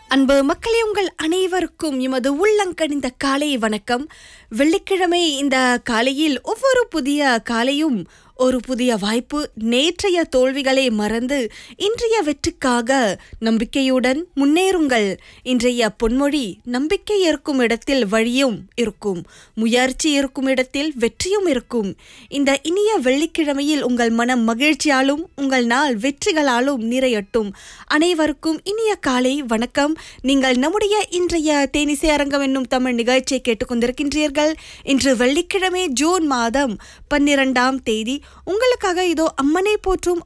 அன்பு மக்களே உங்கள் அனைவருக்கும் எமது உள்ளங்கணிந்த காலை வணக்கம் வெள்ளிக்கிழமை இந்த காலையில் ஒவ்வொரு புதிய காலையும் ஒரு புதிய வாய்ப்பு நேற்றைய தோல்விகளை மறந்து இன்றைய வெற்றிக்காக நம்பிக்கையுடன் முன்னேறுங்கள் இன்றைய பொன்மொழி நம்பிக்கை இருக்கும் இடத்தில் வழியும் இருக்கும் முயற்சி இருக்கும் இடத்தில் வெற்றியும் இருக்கும் இந்த இனிய வெள்ளிக்கிழமையில் உங்கள் மனம் மகிழ்ச்சியாலும் உங்கள் நாள் வெற்றிகளாலும் நிறையட்டும் அனைவருக்கும் இனிய காலை வணக்கம் நீங்கள் நம்முடைய இன்றைய தேனிசை அரங்கம் என்னும் தமிழ் நிகழ்ச்சியை கேட்டுக்கொண்டிருக்கின்றீர்கள் இன்று வெள்ளிக்கிழமை ஜூன் மாதம் பன்னிரெண்டாம் தேதி உங்களுக்காக இதோ அம்மனை போற்றும்